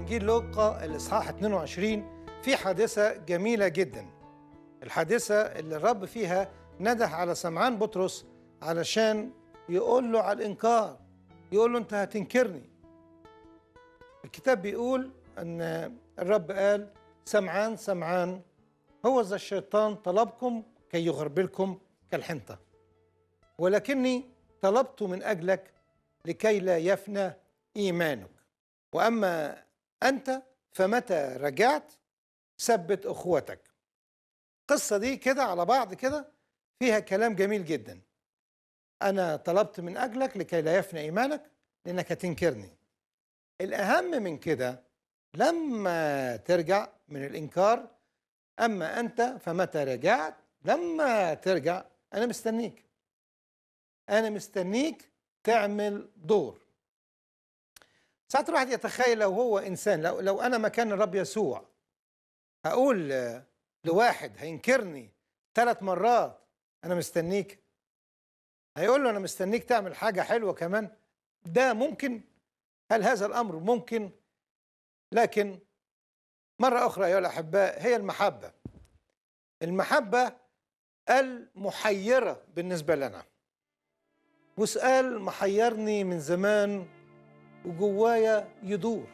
إنجيل لوقا الإصحاح 22 في حادثة جميلة جدا الحادثة اللي الرب فيها نده على سمعان بطرس علشان يقول له على الإنكار يقول له أنت هتنكرني الكتاب بيقول أن الرب قال سمعان سمعان هو ذا الشيطان طلبكم كي يغربلكم كالحنطة ولكني طلبت من أجلك لكي لا يفنى إيمانك وأما أنت فمتى رجعت ثبت أخوتك القصة دي كده على بعض كده فيها كلام جميل جدا أنا طلبت من أجلك لكي لا يفنى إيمانك لأنك هتنكرني الأهم من كده لما ترجع من الإنكار أما أنت فمتى رجعت لما ترجع أنا مستنيك أنا مستنيك تعمل دور ساعات الواحد يتخيل لو هو إنسان لو, لو أنا مكان الرب يسوع هقول لواحد هينكرني ثلاث مرات أنا مستنيك هيقول له أنا مستنيك تعمل حاجة حلوة كمان ده ممكن هل هذا الأمر ممكن لكن مرة أخرى أيها الأحباء هي المحبة المحبة المحيرة بالنسبة لنا وسؤال محيرني من زمان وجوايا يدور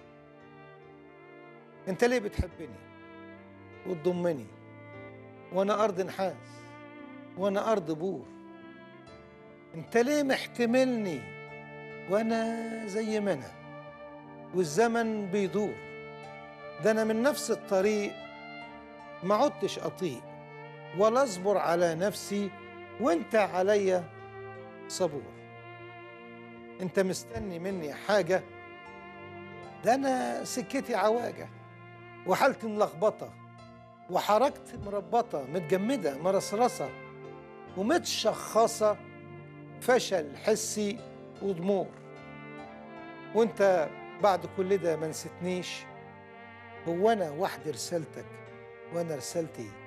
انت ليه بتحبني وتضمني وانا ارض نحاس وانا ارض بور انت ليه محتملني وانا زي ما انا والزمن بيدور ده انا من نفس الطريق ما عدتش اطيق ولا اصبر على نفسي وانت عليا صبور انت مستني مني حاجة ده انا سكتي عواجة وحالتي ملخبطة وحركتي مربطة متجمدة مرصرصة ومتشخصة فشل حسي وضمور وانت بعد كل ده ما نسيتنيش هو انا وحدي رسالتك وانا رسالتي